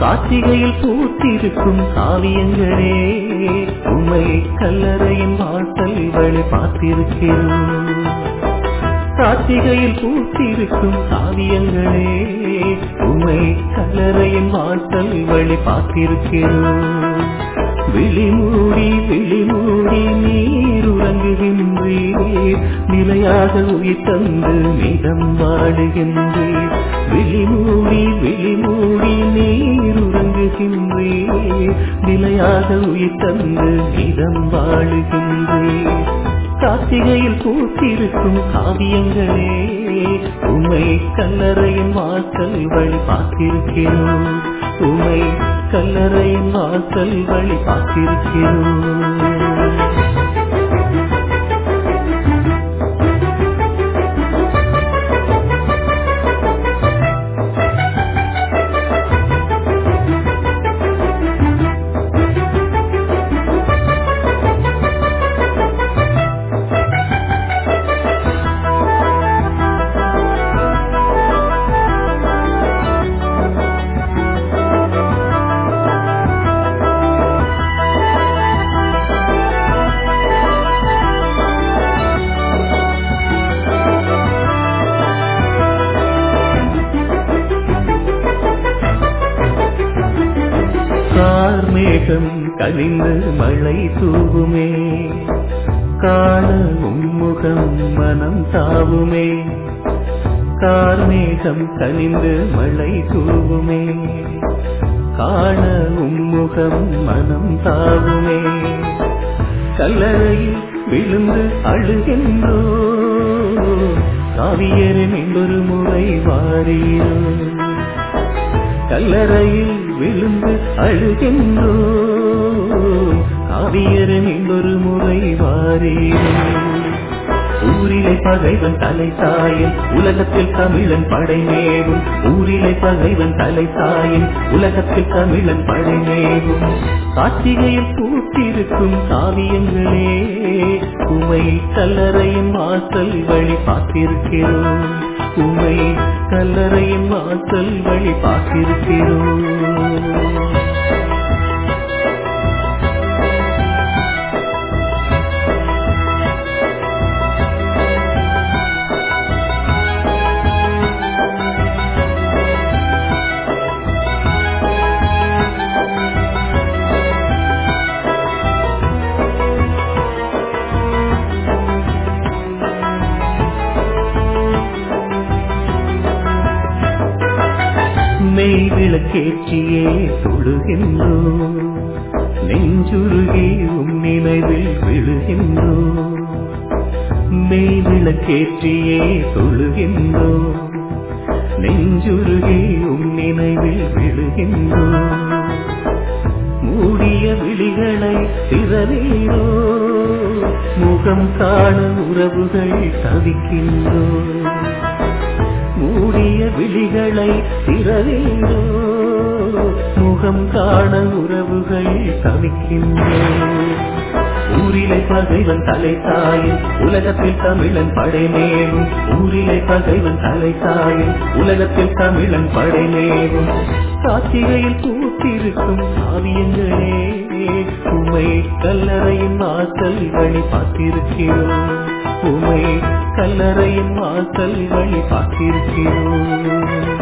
கார்த்திகையில் பூத்திருக்கும் காவியங்களே உண்மை கல்லறையின் வாசல் வழி பார்த்திருக்கிறோம் கார்த்திகையில் பூத்திருக்கும் காவியங்களே உண்மை கல்லறையின் வாசல் வழி பார்த்திருக்கிறோம் விழிமூடி விழிமூடி நீர் உறங்குகின்றீர் நிலையாக உயிர் தந்து நிதம் வாடுகின்றீர் விழிமூடி விழிமூடி நீர் உறங்குகின்றீர் நிலையாக உயிர் தந்து நிதம் வாழுகின்றீர் கார்த்திகையில் பூத்திருக்கும் காவியங்களே உமை கல்லறையின் வாசல் வழி பார்த்திருக்கிறோம் உமை கல்லறையின் வாசல் வழி பார்த்திருக்கிறோம் கார்மேகம் கனிந்து மழை தூவுமே காண உம்முகம் மனம் தாவுமே கார்மேகம் கனிந்து மழை தூவுமே காண உம்முகம் மனம் தாவுமே கல்லறையில் விழுந்து அழுகின்றோ காவியரின் இன்னொரு முறை வாரீரோ கல்லறையில் விழுந்து அழுகின்றோ காவியரின் இன்னொரு முறை வாரீரோ ஊரிலை பகைவன் தலை சாயும் உலகத்தில் தமிழன் படை மேவும் ஊரிலை பகைவன் தலை சாயும் உலகத்தில் தமிழன் படை மேவும் கார்த்திகையில் பூத்திருக்கும் காவியங்களே உமை கல்லறையின் வாசல் வழி பார்த்திருக்கிறோம் உமை கல்லறையின் வாசல் வழி பார்த்திருக்கிறோம் மெய் விளக்கேற்றியே தொழுகின்றோம் நெஞ்சுருகி உம் நினைவில் விழுகின்றோம் மெய் விளக்கேற்றியே தொழுகின்றோம் நெஞ்சுருகி உம் நினைவில் விழுகின்றோம் மூடிய விழிகளை திறனீரோ முகம் காண உறவுகள் தவிக்கின்றோம் மூடிய விழிகளை திறவேண்டோ முகம் காண உறவுகள் தவிக்கின்றோம் ஊரிலை பகைவன் தலை தாயும் உலகத்தில் தமிழன் படை மேவும் ஊரிலை பகைவன் தலை தாயும் உலகத்தில் தமிழன் படை மேவும் கார்த்திகையில் பூத்திருக்கும் காவியங்களே உமை கல்லறையின் வாசல் வழி பார்த்திருக்கிறோம் உமை கல்லறையின் வாசல் வழி பார்த்திருக்கிறோம்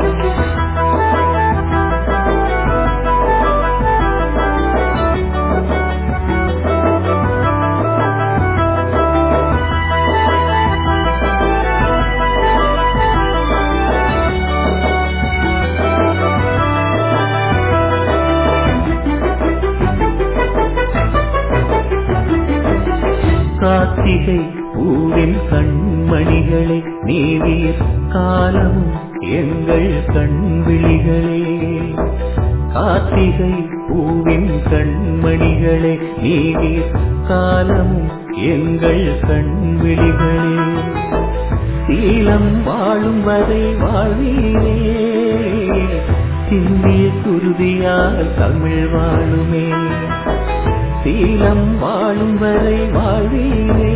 கார்த்திகை பூவின் கண்மணிகளே நீவீர் காலமும் எங்கள் கண்விழிகளே கார்த்திகை பூவின் கண்மணிகளே நீவீர் காலமும் எங்கள் கண்விழிகளே சீலம் வாழும் வரை வாழ்வீரே சிந்திய குருதியால் தமிழ் வாழுமே சீலம் வாழும் வரை வாழ்வீரே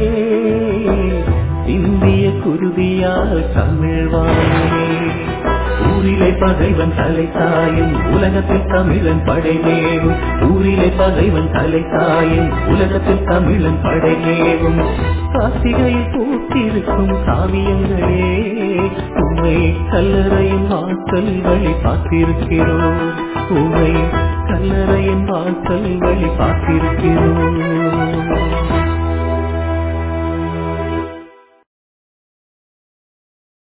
இந்திய குருதியால் தமிழ் வாழுமே ஊரிலை பகைவன் தலை சாயும் உலகத்தில் தமிழன் படைமேவும் ஊரிலே பகைவன் தலை சாயும் உலகத்தில் தமிழன் படைமேவும் கார்த்திகையில் பூத்திருக்கும் காவியங்களே உண்மை கல்லறையின் வாசல் வழி பார்த்திருக்கிறோம் உண்மை கல்லறையின் வாசல் வழி பார்த்திருக்கிறோம்